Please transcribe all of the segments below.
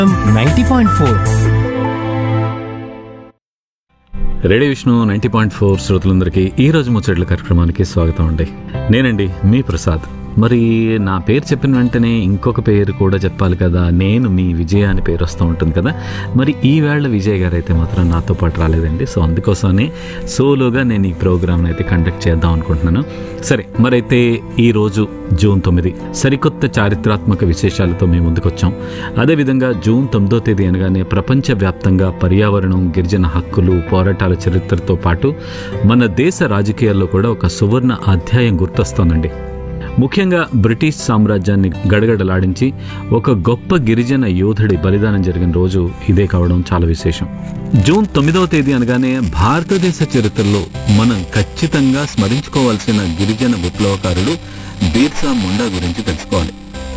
ninety point four radio Vishnu ninety point four శ్రోతలందరికీ ఈ రోజు ముచ్చట్ల కార్యక్రమానికి స్వాగతం అండి నేనండి మీ ప్రసాద్ మరి నా పేరు చెప్పిన వెంటనే ఇంకొక పేరు కూడా చెప్పాలి కదా నేను మీ విజయ అని పేరు వస్తూ ఉంటుంది కదా మరి ఈ వేళ విజయ్ గారు అయితే మాత్రం నాతో పాటు రాలేదండి సో అందుకోసమనే సోలోగా నేను ఈ ప్రోగ్రామ్ని అయితే కండక్ట్ చేద్దాం అనుకుంటున్నాను సరే మరైతే ఈ రోజు జూన్ తొమ్మిది సరికొత్త చారిత్రాత్మక విశేషాలతో మేము ముందుకు వచ్చాం అదేవిధంగా జూన్ తొమ్మిదో తేదీ అనగానే ప్రపంచవ్యాప్తంగా పర్యావరణం గిరిజన హక్కులు పోరాటాల చరిత్రతో పాటు మన దేశ రాజకీయాల్లో కూడా ఒక సువర్ణ అధ్యాయం గుర్తొస్తోందండి ముఖ్యంగా బ్రిటిష్ సామ్రాజ్యాన్ని గడగడలాడించి ఒక గొప్ప గిరిజన యోధుడి బలిదానం జరిగిన రోజు ఇదే కావడం చాలా విశేషం జూన్ తొమ్మిదవ తేదీ అనగానే భారతదేశ చరిత్రలో మనం ఖచ్చితంగా స్మరించుకోవాల్సిన గిరిజన విప్లవకారుడు బీర్సా ముండా గురించి తెలుసుకోవాలి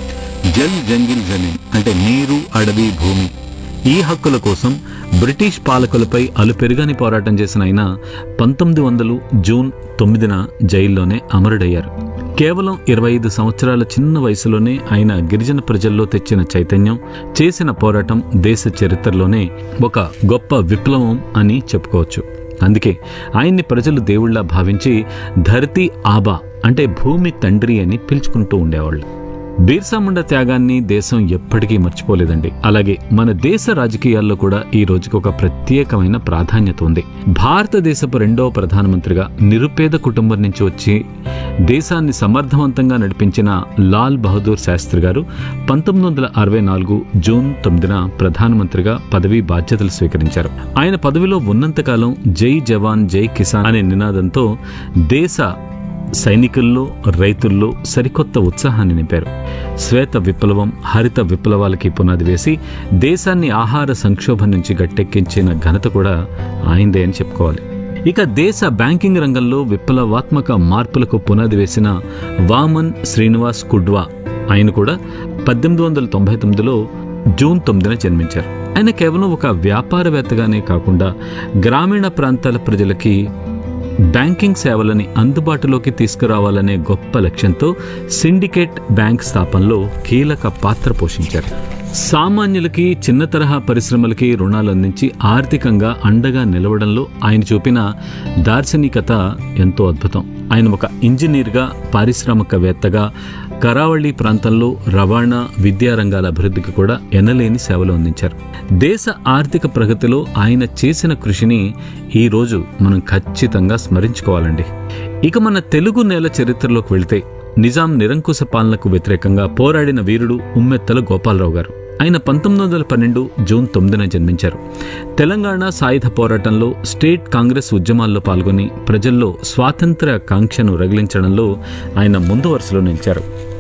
జల్ జంగిల్ జమీన్ అంటే నీరు అడవి భూమి ఈ హక్కుల కోసం బ్రిటిష్ పాలకులపై అలుపెరుగని పోరాటం చేసిన ఆయన పంతొమ్మిది వందలు జూన్ తొమ్మిదిన జైల్లోనే అమరుడయ్యారు కేవలం ఇరవై ఐదు సంవత్సరాల చిన్న వయసులోనే ఆయన గిరిజన ప్రజల్లో తెచ్చిన చైతన్యం చేసిన పోరాటం దేశ చరిత్రలోనే ఒక గొప్ప విప్లవం అని చెప్పుకోవచ్చు అందుకే ఆయన్ని ప్రజలు దేవుళ్ళ భావించి ధరతి ఆబా అంటే భూమి తండ్రి అని పిలుచుకుంటూ ఉండేవాళ్ళు బీర్సా ముండా త్యాగాన్ని దేశం ఎప్పటికీ మర్చిపోలేదండి అలాగే మన దేశ రాజకీయాల్లో కూడా ఈ రోజుకి ఒక ప్రత్యేకమైన ప్రాధాన్యత ఉంది భారతదేశపు రెండవ ప్రధానమంత్రిగా నిరుపేద కుటుంబం నుంచి వచ్చి దేశాన్ని సమర్థవంతంగా నడిపించిన లాల్ బహదూర్ శాస్త్రి గారు పంతొమ్మిది వందల అరవై నాలుగు జూన్ తొమ్మిదిన ప్రధానమంత్రిగా పదవీ బాధ్యతలు స్వీకరించారు ఆయన పదవిలో ఉన్నంతకాలం జై జవాన్ జై కిసాన్ అనే నినాదంతో దేశ సైనికుల్లో రైతుల్లో సరికొత్త ఉత్సాహాన్ని నింపారు శ్వేత విప్లవం హరిత విప్లవాలకి పునాది వేసి దేశాన్ని ఆహార సంక్షోభం నుంచి గట్టెక్కించిన ఘనత కూడా ఆయనదే అని చెప్పుకోవాలి ఇక దేశ బ్యాంకింగ్ రంగంలో విప్లవాత్మక మార్పులకు పునాది వేసిన వామన్ శ్రీనివాస్ కుడ్వా ఆయన కూడా పద్దెనిమిది వందల తొంభై తొమ్మిదిలో జూన్ తొమ్మిదిన జన్మించారు ఆయన కేవలం ఒక వ్యాపారవేత్తగానే కాకుండా గ్రామీణ ప్రాంతాల ప్రజలకి బ్యాంకింగ్ సేవలని అందుబాటులోకి తీసుకురావాలనే గొప్ప లక్ష్యంతో సిండికేట్ బ్యాంక్ స్థాపనలో కీలక పాత్ర పోషించారు సామాన్యులకి చిన్న తరహా పరిశ్రమలకి రుణాలు అందించి ఆర్థికంగా అండగా నిలవడంలో ఆయన చూపిన దార్శనికత ఎంతో అద్భుతం ఆయన ఒక ఇంజనీర్గా పారిశ్రామికవేత్తగా కరావళి ప్రాంతంలో రవాణా విద్యా రంగాల అభివృద్ధికి కూడా ఎనలేని సేవలు అందించారు దేశ ఆర్థిక ప్రగతిలో ఆయన చేసిన కృషిని ఈ రోజు మనం ఖచ్చితంగా స్మరించుకోవాలండి ఇక మన తెలుగు నేల చరిత్రలోకి వెళితే నిజాం నిరంకుశ పాలనకు వ్యతిరేకంగా పోరాడిన వీరుడు ఉమ్మెత్తల గోపాలరావు గారు ఆయన పంతొమ్మిది వందల పన్నెండు జూన్ తొమ్మిదిన జన్మించారు తెలంగాణ సాయుధ పోరాటంలో స్టేట్ కాంగ్రెస్ ఉద్యమాల్లో పాల్గొని ప్రజల్లో స్వాతంత్ర్య కాంక్షను రగిలించడంలో ఆయన ముందు వరుసలో నిలిచారు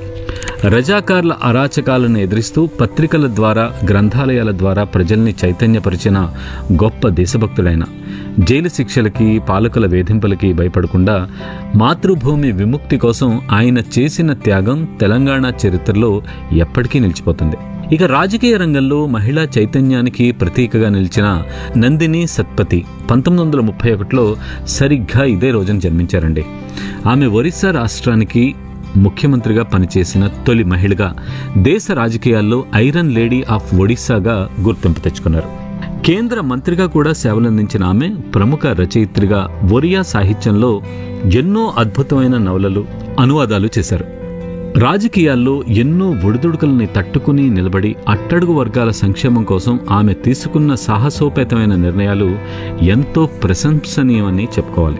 రజాకార్ల అరాచకాలను ఎదిరిస్తూ పత్రికల ద్వారా గ్రంథాలయాల ద్వారా ప్రజల్ని చైతన్యపరిచిన గొప్ప దేశభక్తుడైన జైలు శిక్షలకి పాలకుల వేధింపులకి భయపడకుండా మాతృభూమి విముక్తి కోసం ఆయన చేసిన త్యాగం తెలంగాణ చరిత్రలో ఎప్పటికీ నిలిచిపోతుంది ఇక రాజకీయ రంగంలో మహిళా చైతన్యానికి ప్రతీకగా నిలిచిన నందిని సత్పతి పంతొమ్మిది వందల ముప్పై ఒకటిలో సరిగ్గా ఇదే రోజున జన్మించారండి ఆమె ఒరిస్సా రాష్ట్రానికి ముఖ్యమంత్రిగా పనిచేసిన తొలి మహిళగా దేశ రాజకీయాల్లో ఐరన్ లేడీ ఆఫ్ ఒడిస్సాగా గుర్తింపు తెచ్చుకున్నారు కేంద్ర మంత్రిగా కూడా సేవలందించిన ఆమె ప్రముఖ రచయిత్రిగా ఒరియా సాహిత్యంలో ఎన్నో అద్భుతమైన నవలలు అనువాదాలు చేశారు రాజకీయాల్లో ఎన్నో ఒడిదుడుకుల్ని తట్టుకుని నిలబడి అట్టడుగు వర్గాల సంక్షేమం కోసం ఆమె తీసుకున్న సాహసోపేతమైన నిర్ణయాలు ఎంతో ప్రశంసనీయమని చెప్పుకోవాలి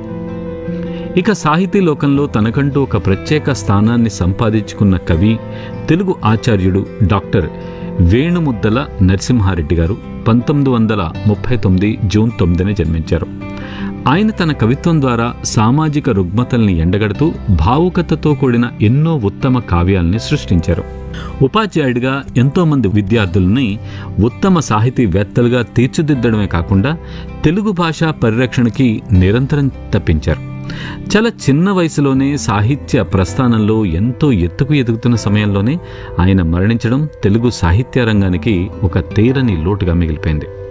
ఇక సాహితీ లోకంలో తనకంటూ ఒక ప్రత్యేక స్థానాన్ని సంపాదించుకున్న కవి తెలుగు ఆచార్యుడు డాక్టర్ వేణుముద్దల నరసింహారెడ్డి గారు పంతొమ్మిది వందల ముప్పై తొమ్మిది జూన్ తొమ్మిదిన జన్మించారు ఆయన తన కవిత్వం ద్వారా సామాజిక రుగ్మతల్ని ఎండగడుతూ భావుకతతో కూడిన ఎన్నో ఉత్తమ కావ్యాల్ని సృష్టించారు ఉపాధ్యాయుడిగా ఎంతోమంది విద్యార్థుల్ని ఉత్తమ సాహితీవేత్తలుగా తీర్చిదిద్దడమే కాకుండా తెలుగు భాష పరిరక్షణకి నిరంతరం తప్పించారు చాలా చిన్న వయసులోనే సాహిత్య ప్రస్థానంలో ఎంతో ఎత్తుకు ఎదుగుతున్న సమయంలోనే ఆయన మరణించడం తెలుగు సాహిత్య రంగానికి ఒక తీరని లోటుగా మిగిలిపోయింది